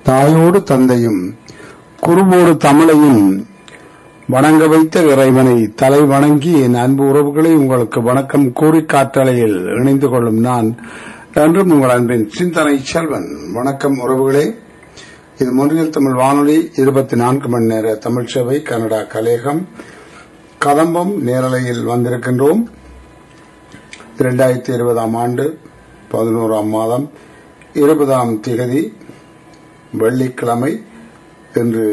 தாயோடு தந்தையும் குருவோடு தமிழையும் வணங்க வைத்த இறைவனை தலை வணங்கி என் அன்பு உறவுகளை உங்களுக்கு வணக்கம் கூறி காற்றலையில் இணைந்து கொள்ளும் நான் என்றும் உங்கள் அன்பின் சிந்தனை செல்வன் வணக்கம் உறவுகளே இது மொழியில் தமிழ் வானொலி இருபத்தி நான்கு மணி நேர தமிழ் சேவை கனடா கலேகம் கதம்பம் நேரலையில் வந்திருக்கின்றோம் இரண்டாயிரத்தி இருபதாம் ஆண்டு பதினோராம் மாதம் இருபதாம் திகதி வெள்ளிக்கிழமை என்று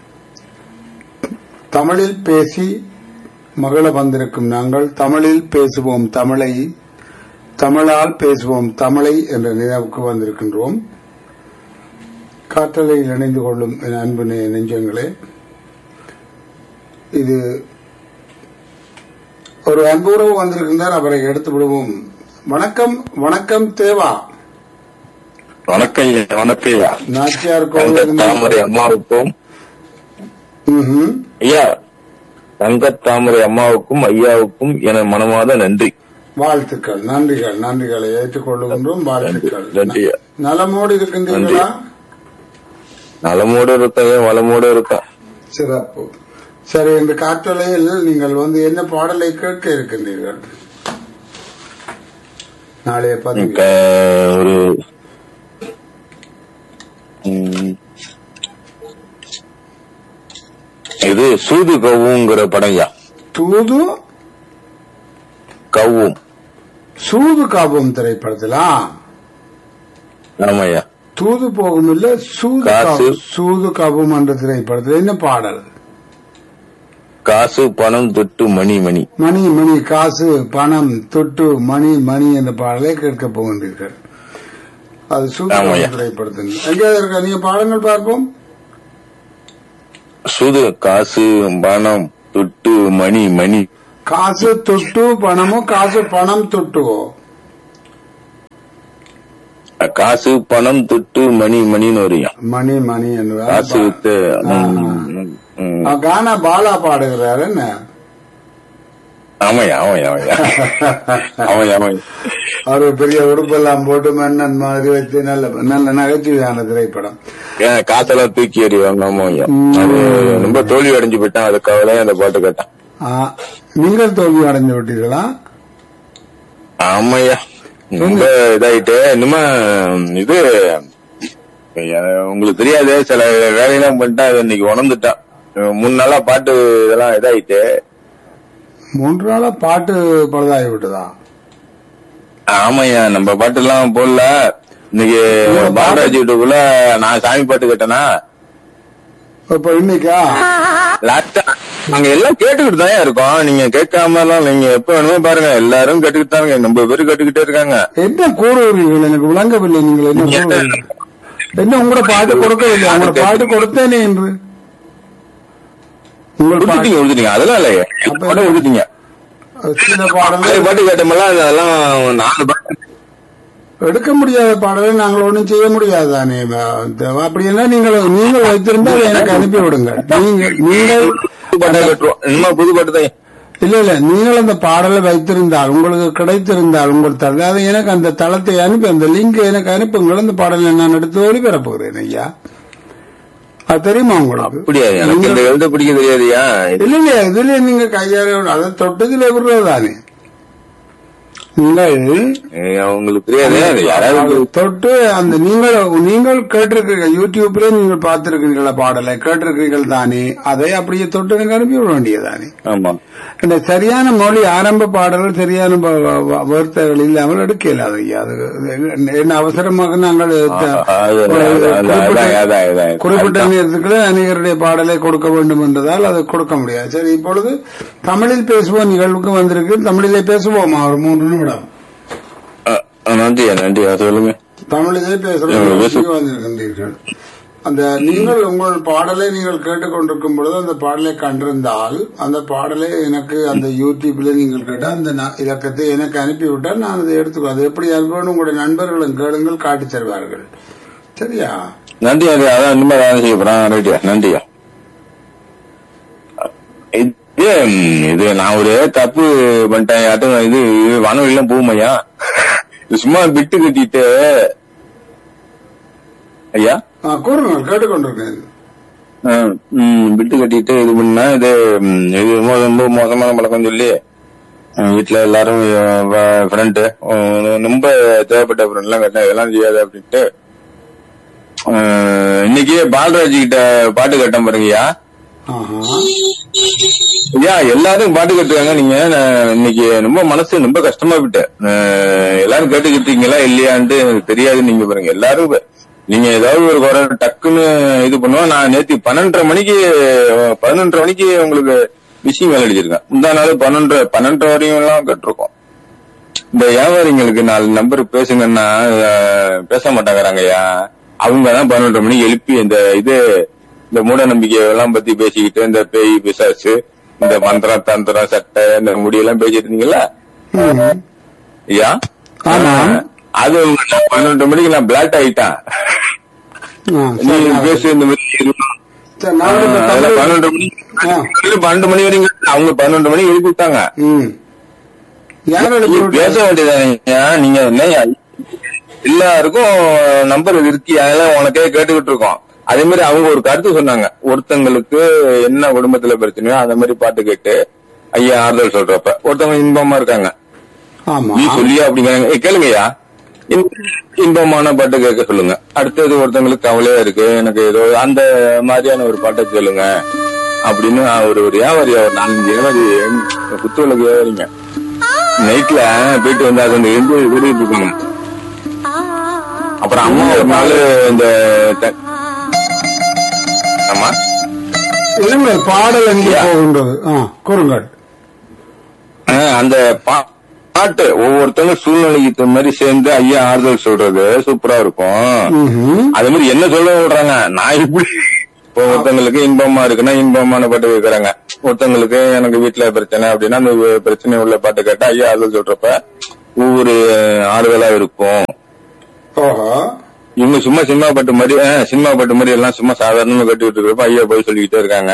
தமிழில் பேசி மகள வந்திருக்கும் நாங்கள் தமிழில் பேசுவோம் தமிழை தமிழால் பேசுவோம் தமிழை என்ற நினைவுக்கு வந்திருக்கின்றோம் காற்றலையில் இணைந்து கொள்ளும் என் அன்பு நெ- நெஞ்சங்களே இது ஒரு அன்புறவு வந்திருக்கின்றார் அவரை எடுத்து விடுவோம் வணக்கம் வணக்கம் தேவா வணக்கம் ஐயா, வணக்கம் ஐயா. நாச்சியார் தங்க தாமரை கோவில் அம்மாவுக்கும் ம்ஹும். ஐயா தங்க தாமரை அம்மாவுக்கும் ஐயாவுக்கும் என மனமாத நன்றி வாழ்த்துக்கள் நன்றிகள் நன்றிகளை ஏற்றுக்கொள்ளுகின்றோம் வாழ்த்துக்கள் நன்றி ஐயா. நலமோடு இருக்கின்றீர்களா நலமோடு இருக்கேன் ஐயா, வளமோடு இருக்கேன் சிறப்பு சரி இந்த காற்றலையில் நீங்கள் வந்து என்ன பாடலை கேட்க இருக்கின்றீர்கள் நாளைய பதிவு இப்ப ஒரு ம், இது சூது கவுங்கிற படம் ஐயா தூது கவ்வும் சூது காபம் திரைப்படத்திலா ஆமாய்யா தூது போகும் இல்ல சூது காசு. காபம். சூது காபம் என்ற திரைப்படத்தில் என்ன பாடல் காசு பணம் தொட்டு மணி மணி மணி மணி காசு பணம் தொட்டு மணி மணி என்ற பாடலை கேட்க போகின்றீர்கள் அது சூது ஆமாய்யா. காபம் திரைப்படத்தில் எங்கே இருக்க நீங்க பாடங்கள் பார்ப்போம் சூது காசு பணம் தொட்டு மணி மணி காசு தொட்டு பணமோ காசு பணம் தொட்டுவோ காசு பணம் தொட்டு மணி மணின்னு வரையும் மணி மணி என்று காசு வித்து ம், ம். கானா பாலா பாடுகிறார் என்ன ஆமாய்யா ஆமாய்யா ஆமாய்யா ஆமாய்யா ஆமாய்யா அவர் பெரிய உடுப்பெல்லாம் போட்டு மன்னன் மாதிரி வச்சு நல்ல நல்ல நகைச்சுவையான திரைப்படம் ஏன் காசெல்லாம் தூக்கி எறிவாங்க ஆமாய்யா அது ரொம்ப தோல்வி அடைஞ்சு போயிட்டான் அதுக்காக அந்த பாட்டு கேட்டேன் ஆ, நீங்கள் தோல்வி அடைந்து விட்டீர்களா ஆமாய்யா ரொம்ப இதாயிட்டு இனிமே இது அஹ், உங்களுக்கு தெரியாது சில வேலையெல்லாம் பண்ணிட்டா அது இன்னைக்கு உணர்ந்துட்டான் மூணு நாளா பாட்டு இதெல்லாம் இதாயிட்டு மூன்று நாளா பாட்டு பழுதாகி விட்டதா ஆமாய்யா நம்ம பாட்டு எல்லாம் போடல இன்னைக்கு பாலராஜ் வீட்டுக்குள்ள நான் சாமி பாட்டு கேட்டேனா இப்ப இன்னைக்கா லாஸ்டா நாங்க எல்லாம் கேட்டுக்கிட்டு தான் இருக்கோம் நீங்க கேட்காம எல்லாம் நீங்க எப்ப வேணுமோ பாருங்க எல்லாரும் கேட்டுக்கிட்டு தாங்க நம்ம பேரு கேட்டுக்கிட்டே இருக்காங்க என்ன கூறுகிறீர்கள் எனக்கு விளங்கவில்லை நீங்கள் என்ன கூறுகிறீர்கள் என்ன உங்களோட பாட்டு கொடுக்கவில்லை உங்களோட பாட்டு கொடுத்தேனே என்று உங்கள் பாட்டு கொடுத்துட்டீங்க கொடுத்துட்டீங்க அதெல்லாம் இல்லையே அப்ப பாட்டு கொடுத்துட்டீங்க சில ஆறு பாடல்கள் பாட்டு கேட்டோம்ல அதெல்லாம் நாலு பாட்டு எடுக்க முடியாத பாடலை நாங்கள் ஒண்ணும் செய்ய முடியாது தானே அப்படின்னா நீங்கள் நீங்கள் வைத்திருந்தால் எனக்கு அனுப்பி விடுங்கள் நீங்கள் நீங்கள் புது பாட்டா கேட்டுருவோம் இனிமே புது பாட்டு தான் இல்ல இல்ல நீங்கள் அந்த பாடலை வைத்திருந்தால் உங்களுக்கு கிடைத்திருந்தால் உங்கள் தள அதை எனக்கு அந்த தளத்தை அனுப்பி அந்த லிங்க் எனக்கு அனுப்புங்கள் அந்த பாடலை நான் எடுத்து ஒளிபரப் போகிறேன் ஐயா அது தெரியுமா உங்களுக்கு அப்படியா எனக்கு இந்த எழுத பிடிக்க தெரியாதுயா இல்ல இல்ல இதுல நீங்க கையாள அதை தொட்டதுல விடுறதானே நீங்கள் ஏய், உங்களுக்கு தெரியாது அது யாராவது தொட்டு அந்த நீங்கள் நீங்கள் கேட்டிருக்கீர்கள் யூடியூப்ல நீங்கள் பார்த்திருக்கிறீங்களா பாடலை கேட்டிருக்கிறீர்கள் தானே அதை அப்படியே தொட்டு எனக்கு அனுப்பி விட வேண்டியதானே ஆமா இந்த சரியான மொழி ஆரம்ப பாடல்கள் சரியான வ- வ- வ- வார்த்தைகள் இல்லாமல் எடுக்கல அது ஐயா. அது என்ன அவசரமாக நாங்கள் த- அது- அது- அது- அதான், அதான், அதான், அதான். குறிப்பிட்ட நேரத்துக்குள்ள அநேகருடைய பாடலை கொடுக்க வேண்டும் என்றதால் அதை கொடுக்க முடியாது சரி இப்பொழுது தமிழில் பேசுவோம் நிகழ்வுக்கு வந்திருக்கு தமிழிலே பேசுவோமா ஒரு மூன்று நிமிடம் அஹ், அஹ், நன்றியா நன்றியா சொல்லுங்க தமிழிலே ம், பேசுறோம் பேசு. வந்திருக்கின்றீர்கள் அந்த நீங்கள் உங்கள் பாடலை நீங்கள் கேட்டுக்கொண்டிருக்கும் பொழுது அந்த பாடலை கண்டிருந்தால் அந்த பாடலை எனக்கு அந்த யூடியூப்ல நீங்கள் கேட்டால் அந்த ந- இலக்கத்தை எனக்கு அனுப்பிவிட்டால் நான் அதை எடுத்துக்கோ அது எப்படி அனுப்பணும் உங்களுடைய நண்பர்களும் கேளுங்கள் காட்டித் தருவார்கள் சரியா நன்றி அது அதான் இனிமே வேலை செய்ய போறேன் ரைட்டியா நன்றியா இது ம், இது நான் ஒரு தப்பு பண்ணிட்டேன் யாட்டும் இது வானொலியெல்லாம் போகுமையா இது சும்மா பிட்டு கட்டிட்டு ஐயா ஆ, கூறுங்கள் கேட்டுக்கொண்டிருக்கேன் ஆ, ம், பிட்டு கட்டிட்டு இது பண்ணா இது ம், இது ரொம்ப ரொம்ப மோசமான பழக்கம் சொல்லி அஹ், வீட்டுல எல்லாரும் ஃப்ரெண்டு ரொம்ப தேவைப்பட்ட ஃப்ரெண்ட் எல்லாம் கட்டினா இதெல்லாம் செய்யாது அப்படின்ட்டு அஹ், இன்னைக்கு பாலராஜ் கிட்ட பாட்டு கட்டம் பாருங்கய்யா ஆஹா ஐயா எல்லாரும் பாட்டு கட்டுறாங்க நீங்க நான் இன்னைக்கு ரொம்ப மனசு ரொம்ப கஷ்டமா விட்டேன் அஹ், எல்லாரும் கேட்டுக்கிட்டீங்களா இல்லையான்ட்டு எனக்கு தெரியாது நீங்க பாருங்க எல்லாரும் இப்ப- நீங்க ஏதாவது ஒரு குறை டக்குன்னு இது பண்ணுவோம் நான் நேத்து பன்னெண்டரை மணிக்கு பதினொன்றரை மணிக்கு உங்களுக்கு விஷயம் வேலை அடிச்சிருக்கேன் இந்த நாள் பன்னெண்டரை பன்னெண்டரை வரையும் எல்லாம் கட்டிருக்கோம் இந்த வியாபாரிங்களுக்கு நாலு நம்பர் பேசுங்கன்னா அஹ், பேச மாட்டாங்கறாங்க ஐயா அவங்க தான் பன்னெண்டரை மணிக்கு எழுப்பி இந்த இது இந்த மூட நம்பிக்கை எல்லாம் பத்தி பேசிக்கிட்டு இந்த பேய் பிசாசு இந்த மந்திரம் தந்திரம் சட்டை இந்த முடியெல்லாம் பேசிட்டு இருந்தீங்கல்ல ம். ஐயா ஆமா. அது நான் பன்னெண்டு மணிக்கு நான் பிளாட் ஆயிட்டேன் ஆ, நீ சரி. பேசு இந்த மாதிரி இருக்கும். சரி, நான் இப்ப அதுல தமிழ் பன்னெண்டு மணி ஆ. பன்னெண்டு மணி வரைக்கும் அவங்க பன்னெண்டு மணிக்கு எழுப்பி விட்டாங்க ம். யார் எழுப்பி நீ விட்டா? பேச வேண்டியதானே நீங்க என்னய்யா எல்லாருக்கும் நம்பர் இருக்கு அதெல்லாம் உனக்கே கேட்டுக்கிட்டு இருக்கோம் அதே மாதிரி அவங்க ஒரு கருத்து சொன்னாங்க ஒருத்தங்களுக்கு என்ன குடும்பத்துல பிரச்சனையோ அந்த மாதிரி பாட்டு கேட்டு ஐயா ஆறுதல் சொல்றப்ப ஒருத்தவங்க இன்பமா இருக்காங்க ஆமா நீ சொல்லியா அப்படிங்கிறாங்க ஏய், கேளுங்கய்யா இன்- இன்பமான பாட்டு கேட்க சொல்லுங்க அடுத்தது ஒருத்தங்களுக்கு கவலையா இருக்கு எனக்கு ஏதோ அந்த மாதிரியான ஒரு பாட்டை சொல்லுங்க அப்படின்னு ஒரு ஒரு வியாபாரி ஒரு நாலஞ்சு வியாபாரி குத்துவிளக்கு வியாபாரிங்க நைட்ல போயிட்டு வந்து அது வந்து எழுந்து ஓடிட்டு இருக்குங்க அப்புறம் அம்மா ஒரு நாள் இந்த த- ஆமா இல்லைங்க பாடல் எங்கே போகின்றது ஆ கூறுங்கள் ஆஹ் அந்த பா- பாட்டு ஒவ்வொருத்தவங்க சூழ்நிலைக்கு தகுந்த மாதிரி சேர்ந்து ஐயா ஆறுதல் சொல்றது சூப்பரா இருக்கும் ம்ஹும். அதே மாதிரி என்ன சொல்ல விடுறாங்க நான் இப்படி இப்போ ஒருத்தங்களுக்கு இன்பமா இருக்குன்னா இன்பமான பாட்டு கேட்கறாங்க ஒருத்தங்களுக்கு எனக்கு வீட்டுல பிரச்சனை அப்படின்னா அந்த பிரச்சனை உள்ள பாட்டு கேட்டா ஐயா ஆறுதல் சொல்றப்ப ஒவ்வொரு ஆறுதலா இருக்கும் ஓஹோ இவங்க சும்மா சினிமா பாட்டு மாதிரி ஆஹ், சினிமா பாட்டு மாதிரி எல்லாம் சும்மா சாதாரணமா கட்டிட்டு இருக்கிறப்ப ஐயா போய் சொல்லிக்கிட்டே இருக்காங்க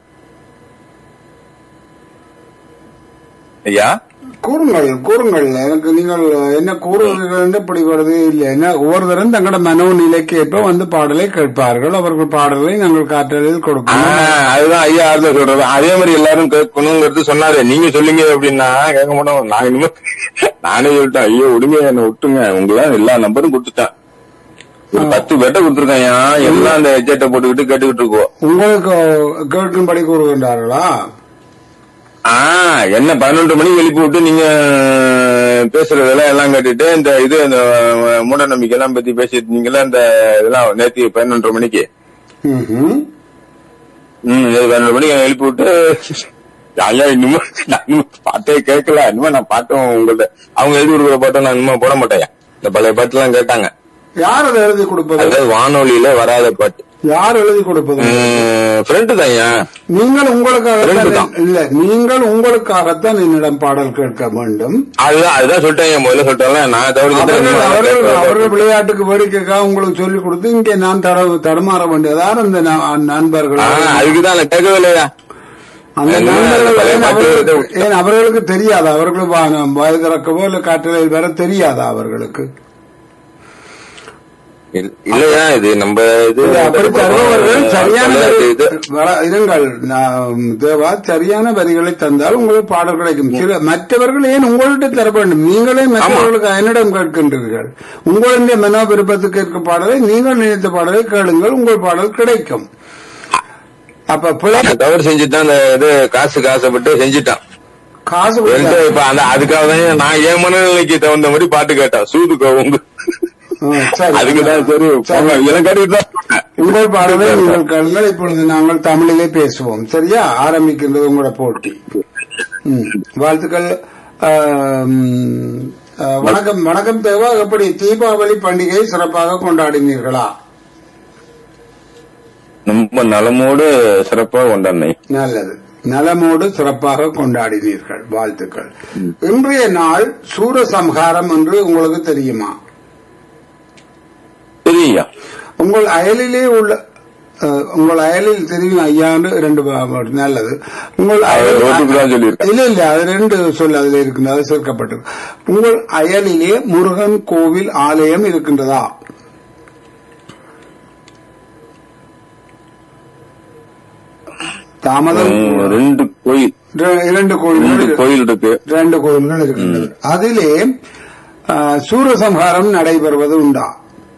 ஐயா கூறுங்கள் கூறுங்கள் எனக்கு நீங்கள் என்ன கூறுவீர்கள் என்று இப்படி வருது இல்லை என்ன ஒவ்வொருத்தரும் தங்களோட மனோநிலைக்கு ஏற்ப வந்து பாடலை கேட்பார்கள் அவர்கள் பாடலை நாங்கள் காற்றலில் கொடுப்போம் ஆஹ், அதுதான் ஐயா ஆறுதல் சொல்றது அதே மாதிரி எல்லாரும் கேட்கணுங்கிறது சொன்னாரு நீங்க சொல்லுங்க அப்படின்னா கேட்க மாட்டோம் நான் இனிமே நானே சொல்லிட்டேன் ஐயோ விடுங்க என்ன விட்டுங்க உங்களாம் எல்லா நம்பரும் கொடுத்துட்டேன் ஒரு பத்து பேர்ட்ட கொடுத்துருக்கேன் எல்லாம் அந்த ஹெட்செட்டை போட்டுக்கிட்டு கேட்டுக்கிட்டு இருக்கோம் உங்களுக்கு கேட்கும்படி கூறுகின்றார்களா ஆஹ் என்ன பன்னெண்டு மணிக்கு எழுப்பி விட்டு நீங்க பேசுறதெல்லாம் எல்லாம் கேட்டுட்டு இந்த இது இந்த மூட நம்பிக்கை எல்லாம் பத்தி பேசிட்டு இருந்தீங்களா இந்த இதெல்லாம் நேத்தி பன்னெண்டரை மணிக்கு ம்ஹும். ம் இது பன்னெண்டு மணிக்கு எழுப்பி விட்டு ஐயா இன்னும் நான் இன்னும் பாட்டே கேட்கல இன்னும் நான் பாட்டும் உங்கள்ட்ட அவங்க எழுதி கொடுக்குற பாட்டும் நான் இன்னும் போட மாட்டேன் இந்த பழைய பாட்டு எல்லாம் கேட்டாங்க யார் அதை எழுதி கொடுப்பது அதாவது வானொலியில வராத பாட்டு யார் எழுதி கொடுப்பது ஃப்ரெண்டு தான் ஐயா நீங்கள் ரெண்டு உங்களுக்காகத்தான் தான். இல்ல நீங்கள் உங்களுக்காகத்தான் என்னிடம் பாடல் கேட்க வேண்டும் அதுதான் அதுதான் சொல்லிட்டேன் முதல்ல சொல்லிட்டேன் நான் அவர்கள் அவர்கள் அவர்கள் தவிர விளையாட்டுக்கு வேடிக்கைக்காக உங்களுக்கு சொல்லிக் கொடுத்து இங்கே நான் தட தடுமாற வேண்டியதார் அந்த ந- நண்பர்கள் அதுக்குதான் நான் கேட்கவே இல்லையா அந்த என்ன, நண்பர்கள் பழைய ஏன் பாட்டு அவர்களுக்கு- விட்டு- ஏன் அவர்களுக்கு தெரியாதா அவர்கள் வா- வாய் திறக்கவோ இல்ல காற்றலில் வர தெரியாதா அவர்களுக்கு இல்ல- இல்லையா இது நம்ம இது இது அப்படி தருபவர்கள் சரியான வரி- இது வர- இருங்கள் நான் தேவா சரியான வரிகளை தந்தால் உங்களுக்கு பாடல் கிடைக்கும் சில மற்றவர்கள் ஏன் உங்கள்கிட்ட தர வேண்டும் நீங்களே மற்றவர்களுக்கு என்னிடம் கேட்கின்றீர்கள் உங்களுடைய மனோ விருப்பத்துக்கு கேட்க பாடலை நீங்கள் நினைத்த பாடலை கேளுங்கள் உங்கள் பாடல் கிடைக்கும் அப்ப பிழை நான் தவறு செஞ்சுட்டான் அந்த இது காசுக்கு ஆசைப்பட்டு செஞ்சுட்டான் காசு என்கிட்ட கொடுத்தா- இப்ப அந்த அதுக்காக தான் நான் என் மனநிலைக்கு தகுந்த மாதிரி பாட்டு கேட்டேன் சூதுக்கு உங்க ம், சரி. அதுக்குதான் சரி போங்க, இதெல்லாம் கேட்டுட்டு தான் இருக்கேன். உங்கள் பாடலை நீங்கள் கேளுங்கள் இப்பொழுது நாங்கள் தமிழிலே பேசுவோம் சரியா ஆரம்பிக்கின்றது உங்களோட போட்டி ம், வாழ்த்துக்கள் ஆம், ஆ, வணக்கம் வணக்கம் தேவா எப்படி தீபாவளி பண்டிகை சிறப்பாக கொண்டாடினீர்களா ரொம்ப நலமோடு சிறப்பா கொண்டாடினேன் நல்லது நலமோடு சிறப்பாக கொண்டாடினீர்கள் வாழ்த்துக்கள் இன்றைய நாள் சூரசம்ஹாரம் என்று உங்களுக்கு தெரியுமா சரியா உங்கள் அயலிலே உள்ள அஹ், உங்கள் அயலில் தெரியும் ஐயாண்டு ரெண்டு பா- நல்லது உங்கள் அயல் ரோட்டுக்கு தான் சொல்லியிருக்கேன் இல்ல இல்ல அது ரெண்டு சொல் அதுல இருக்கின்றது அது சேர்க்கப்பட்டது உங்கள் அயலிலே முருகன் கோவில் ஆலயம் இருக்கின்றதா தாமதம் ம், ரெண்டு கோயில் இர- இரண்டு ரெண்டு கோயில்கள் கோயில் இருக்கு இரண்டு கோயில்கள் இருக்கின்றது அதிலே ஆ, சூரசம்ஹாரம் நடைபெறுவது உண்டா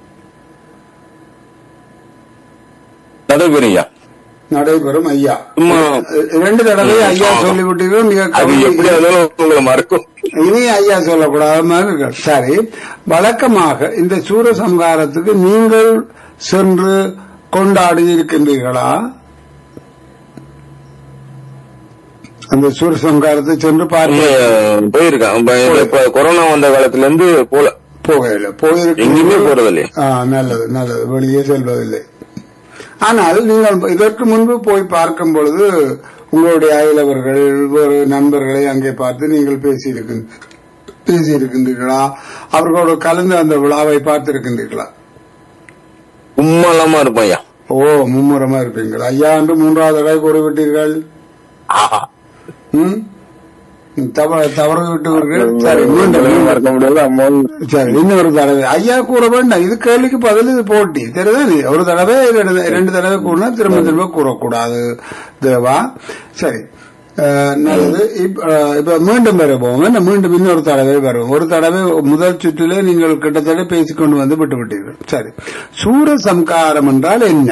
நடைபெறுயா நடைபெறும் ஐயா சும்மா இரண்டு தடவை ஐயா சொல்லிவிட்டீர்கள் மிக அது கவனி- எப்படி இருந்தாலும் உங்களை மறக்கும் இனி ஐயா சொல்லக்கூடாத மாதிரி இருக்கு. சரி வழக்கமாக இந்த சூரசம்ஹாரத்துக்கு நீங்கள் சென்று கொண்டாடி இருக்கின்றீர்களா அந்த சூரசம்ஹாரத்தை சென்று பார்க்க இங்க போயிருக்கேன் இப்ப- இப்ப கொரோனா வந்த காலத்துல இருந்து போல போகல போயிருக்கு எங்கேயுமே போறது இல்லையா ஆ, நல்லது நல்லது வெளியே செல்வதில்லை ஆனால் நீங்கள் இதற்கு முன்பு போய் பார்க்கும் பொழுது உங்களுடைய அயலவர்கள் வேறு நண்பர்களை அங்கே பார்த்து நீங்கள் பேசியிருக்க பேசியிருக்கின்றீர்களா அவர்களோடு கலந்து அந்த விழாவை பார்த்திருக்கின்றீர்களா சும்மா இல்லாம இருப்பேன் ஐயா ஓ மும்முரமா இருப்பீங்களா ஐயா என்று மூன்றாவது தடவை கூறிவிட்டீர்கள் ஆஹா. ம்? தவறு தவறு விட்டவர்கள் சரி மீண்டும் மீண்டும். மறக்க முடியாது அம்மா சரி இன்னொரு தடவை ஐயா கூற வேண்டாம் இது கேள்விக்கு பதில் இது போட்டி தெரியுதா ஒரு தடவை இரண்டு ரெண்டு தடவை கூறினா திரும்ப திரும்ப கூறக்கூடாது தேவா சரி அஹ், நல்லது இப்ப அஹ், இப்ப மீண்டும் வருவோம் என்ன மீண்டும் இன்னொரு தடவை வருவோம் ஒரு தடவை முதல் சுற்றிலே நீங்கள் கிட்டத்தட்ட பேசிக்கொண்டு வந்து விட்டு விட்டீர்கள் சரி சூரசம்காரம் என்றால் என்ன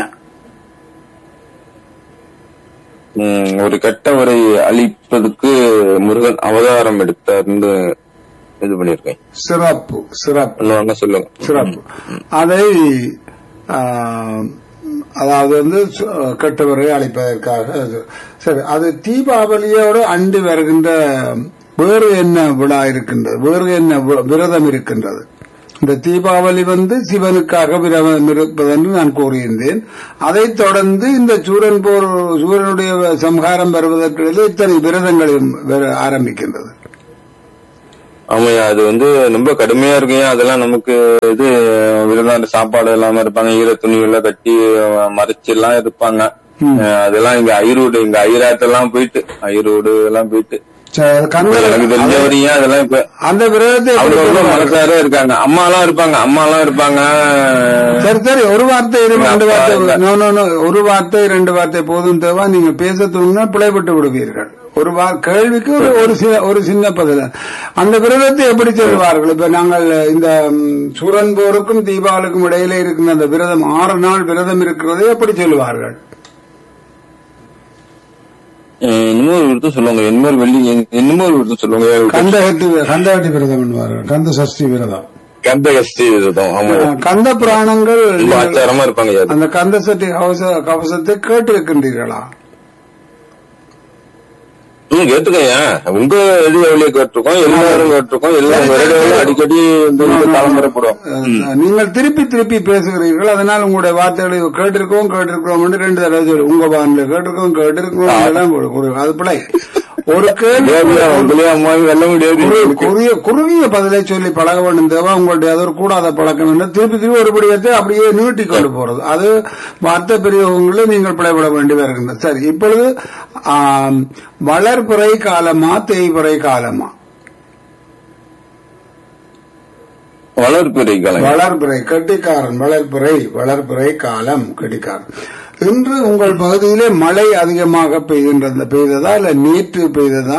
ம், ஒரு கெட்டவரை அழிப்பதற்கு முருகன் அவதாரம் எடுத்தார்னு இது பண்ணிருக்கேன் சிறப்பு சிறப்பு இன்னொன்னு சொல்லுங்க சிறப்பு அதை ஆ, அதாவது வந்து சு- கெட்டவரை அழைப்பதற்காக அது. சரி அது தீபாவளியோடு அண்டி வருகின்ற வேறு என்ன விழா இருக்கின்றது வேறு என்ன வி- விரதம் இருக்கின்றது இந்த தீபாவளி வந்து சிவனுக்காக விரதம் இருப்பது என்று நான் கூறியிருந்தேன் அதைத் தொடர்ந்து இந்த சூரன் போர் சூரனுடைய சம்ஹாரம் வருவதற்கு இத்தனை விரதங்களும் வர ஆரம்பிக்கின்றது ஆமாய்யா அது வந்து ரொம்ப கடுமையா இருக்குங்க அதெல்லாம் நமக்கு இது விருந்தாண்டு சாப்பாடு இல்லாம இருப்பாங்க ஈர துணிகளை கட்டி அஹ், மறைச்சு எல்லாம் இருப்பாங்க அஹ், அதெல்லாம் இங்க ஐரோடு இங்க ஐராத்தெல்லாம் போயிட்டு ஐரோடு எல்லாம் போயிட்டு சரி, அது கண்ணு- எனக்கு தெரிஞ்ச வரையும் அதெல்லாம் இப்ப அந்த விரதத்தை எப்படி அவங்க ரொம்ப கொண்டாடுறது? மனசாரே இருக்காங்க அம்மா எல்லாம் இருப்பாங்க அம்மா எல்லாம் இருப்பாங்க சரி சரி ஒரு வார்த்தை இரு, எங்க ரெண்டு அப்பா வார்த்தை இல்ல. நோ நோ நோ ஒரு வார்த்தை ரெண்டு வார்த்தை போதும் தேவா நீங்க பேச தூங்கினா பிழைப்பட்டு விடுவீர்கள் ஒரு வா- கேள்விக்கு ஒரு ஒரு சின்ன ஒரு சின்ன பதில் அந்த விரதத்தை எப்படி சொல்வார்கள் இப்ப நாங்கள் இந்த ம், சூரன் போருக்கும் தீபாவளிக்கும் இடையில இருக்கின்ற அந்த விரதம் ஆறு நாள் விரதம் இருக்கிறதை எப்படி சொல்லுவார்கள் அஹ், இன்னொரு விருத்தம் சொல்லுவாங்க இன்னொரு வெள்ளி இன்னொரு விருத்தம் சொல்லுவாங்க கந்தகத்தி கந்தகட்டி விரதம் என்பார்கள் கந்த சஷ்டி விரதம் கந்த கஷ்டி விரதம் ஆமா கந்த புராணங்கள் ரொம்ப ஆச்சாரமா இருப்பாங்க ஐயா. அந்த கந்த சஷ்டி கவச கவசத்தை கேட்டிருக்கின்றீர்களா ம் கேட்டுக்கய்யா உங்க வெளி வழியை கேட்டிருக்கோம் எல்லாரும் கேட்டிருக்கோம் எல்லாம் வருடங்களும் அடிக்கடி இந்த இந்த தலைமுறைப்படும் அஹ், நீங்கள் திருப்பி திருப்பி பேசுகிறீர்கள் அதனால் உங்களுடைய வார்த்தைகளை கேட்டிருக்கோம் கேட்டிருக்கிறோம் ரெண்டு தடவை சொல்லு உங்க வானிலை கேட்டிருக்கோம் கேட்டிருக்கிறோம் எல்லாம் கூறு- கூறு. அது பிழை ஒரு கேள்வி உங்களே அம்மா வெல்ல முடியாது குறு- குறுகிய குறுகிய பதிலை சொல்லி பழக வேண்டும் தேவா உங்களுடைய அது ஒரு கூடாத பழக்கம் என்ன திருப்பி திருப்பி ஒரு படியத்தை அப்படியே நீட்டி கொண்டு போறது அது வார்த்தை பிரயோகங்களில் நீங்கள் பிழைபட வேண்டி வருகின்றது சரி இப்பொழுது ஆம், வளர்பிறை காலமா தேய்பிறை காலமா வளர்ப்பிறை காலம் வளர்பிறை கெட்டிக்காரன் வளர்பிறை வளர்பிறை காலம் கெட்டிக்காரன் இன்று உங்கள் பகுதியிலே மழை அதிகமாக பெய்கின்றது பெய்ததா இல்ல நேற்று பெய்ததா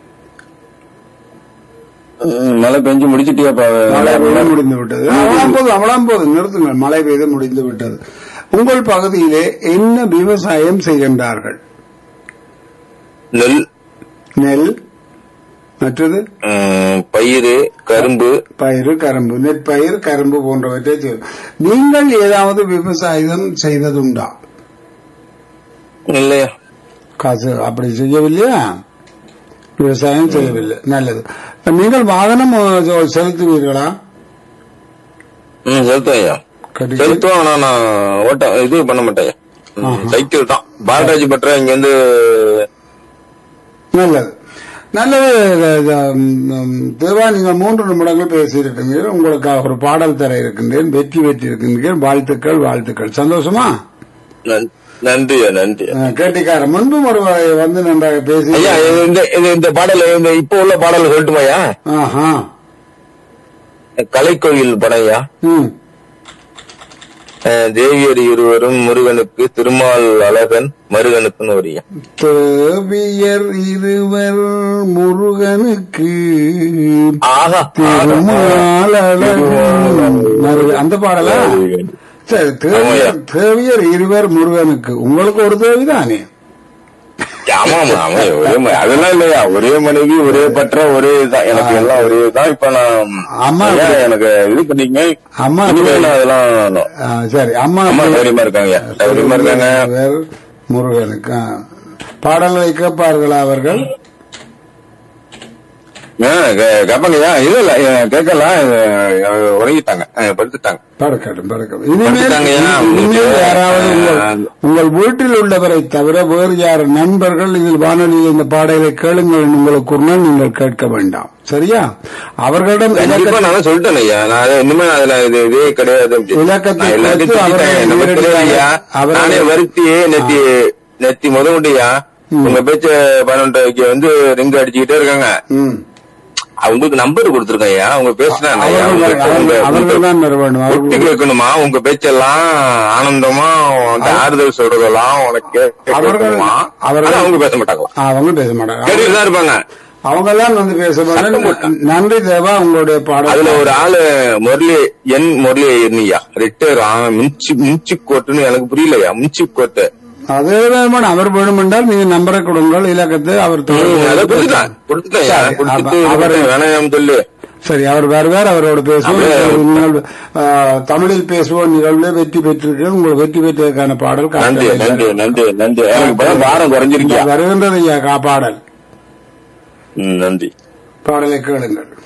ம், மழை பெஞ்சு முடிச்சிட்டியாப்பா மழை பெய்து முடிந்து விட்டது அவளாம் போது அவளாம் போது நிறுத்துங்கள் மழை பெய்து முடிந்து விட்டது உங்கள் பகுதியிலே என்ன விவசாயம் செய்கின்றார்கள் நெல் நெல் மற்றது ம், பயிறு கரும்பு பயிறு கரும்பு நெற்பயிர் கரும்பு போன்றவற்றை செய்யும். நீங்கள் ஏதாவது விவசாயம் செய்ததுண்டா இல்லையா காசு அப்படி செய்யவில்லையா விவசாயம் செய்யவில்லை நல்லது இப்ப நீங்கள் வாகனம் அஹ், செலுத்துவீர்களா ம் செலுத்தும் ஐயா கட்டி- செலுத்துவோம் ஆனா நான் ஓட்ட இது பண்ண மாட்டேன் ம், சைக்கிள் தான் பாலராஜ் பற்ற இங்க இருந்து நல்லது நல்லது இது, ம், தேவா நீங்கள் மூன்று நிமிடங்கள் பேசியிருக்கின்றீர்கள் உங்களுக்காக ஒரு பாடல் தர இருக்கின்றேன் வெற்றி வெற்றி இருக்கின்றீர்கள் வாழ்த்துக்கள் வாழ்த்துக்கள் சந்தோஷமா நன்- நன்றியா நன்றி அஹ், கேட்டிக்காரன் முன்பும் ஒரு முறை வந்து நன்றாக பேசி ஐயா இது இந்த இது இந்த பாடல் இந்த இப்ப உள்ள பாடல் சொல்லட்டுமாய்யா ஆஹா கலைக்கோயில் படம் ஐயா ம் அஹ், தேவியர் இருவரும் முருகனுக்கு திருமால் அழகன் மருகனுக்குன்னு வரியா தேவியர் இருவர் முருகனுக்கு ஆஹா திருமாலழகன் மருக- அந்த பாடலா சரி தேவியர் தேவியர் இருவர் முருகனுக்கு உங்களுக்கு ஒரு தேவி தானே ஆமா ஆமா ஆமா ஒரே ம- அதெல்லாம் இல்லையா ஒரே மனைவி ஒரே பற்ற ஒரே இதுதான் எனக்கு எல்லாம் ஒரே இதுதான் இப்ப நான் அம்மா ஏன் எனக்கு இது பண்ணீங்க அம்மா இனிமே நான் அதெல்லாம் ஆ, சரி அம்மா அம்மா சௌரியமா இருக்காங்க சௌரியமா இருக்காங்க இருவர் முருகனுக்கு ஆ. பாடல்களை கேட்பார்களா அவர்கள் ஆ, கே- கேட்பாங்கய்யா இல்ல இல்ல அஹ், கேட்கலாம் அஹ், உறங்கிட்டாங்க அஹ், படுத்துட்டாங்க பறக்கட்டும் பறக்கட்டும் இனிமேல் படுத்துட்டாங்கய்யா. இனிமேல் யாராவது உங்கள் ஆ. உங்கள் வீட்டில் உள்ளவரை தவிர வேறு யார் நண்பர்கள் இதில் வானொலியில் இந்த பாடலை கேளுங்கள் என்று உங்களுக்கு கூறினால் நீங்கள் கேட்க வேண்டாம் சரியா அவர்களிடம் கண்டிப்பா இலக்க- நான் தான் சொல்லிட்டேன் ஐயா நான் அதை இனிமே அதுல இது இதே கிடையாது அப்படின்னு. இலக்கத்தை நான் எல்லாத்தையும் கொடுத்து அவரை திட்டிட்டேன். நமக்கு நேரடியாக தெரியாது ஐயா. அவரை- நானே வருத்தி நெத்தி நெத்தி முத முடியா உங்க பேச்ச பதினொன்று வந்து ரிங் அடிச்சுக்கிட்டே இருக்காங்க ம். அவங்களுக்கு நம்பர் கொடுத்துருக்கேன் ஐயா அவங்க பேசினா அவர்கள் அவர்கள் அவர்கள் தான் பெற வேண்டும் ஒட்டி அவர்கள் கேட்கணுமா உங்க பேச்செல்லாம் ஆனந்தமா வந்து ஆறுதல் சொல்றதெல்லாம் உனக்கு அவர்கள் கேட்கணுமா அவர்கள் ஆனா அவங்க பேச மாட்டாங்களா அவங்க பேச மாட்டாங்க கேட்டுட்டு தான் இருப்பாங்க அவங்க தான் வந்து பேச சத்தம் மாட்டாங்க போட்டாங்க. நன்றி தேவா உங்களுடைய பாடல் அதுல ஒரு ஆளு முரளி என் முரளி இருந்தியா ரிட்டையர் மின்சி மின்சி கோட்டுன்னு எனக்கு புரியலையா மின்சி கோட்டு அதே தான் அவர் வேணுமென்றால் நீங்க நம்பரை கொடுங்கள் இலக்கத்தை அவர் தொடர்பு அதை கொண்டு கொடுத்துட்டான் கொடுத்துட்டேன் சரி, கொடுத்துட்டு அப்ப அவர் வேணாம் சொல்லு சரி அவர் வேறு வேறு அவரோட பேசுவோம் அப்படியே. நீங்கள் ஆ, தமிழில் பேசுவோம் நிகழ்வுல வெற்றி பெற்றிருக்கீர்கள் உங்கள் வெற்றி பெற்றதற்கான பாடல் நன்றி காட்டவில்லை. நன்றி நன்றி நன்றி எனக்கு இப்பதான் பாரம் குறைஞ்சிருக்கியா வருகின்றது ஐயா கா பாடல் ம், நன்றி பாடலை கேளுங்கள்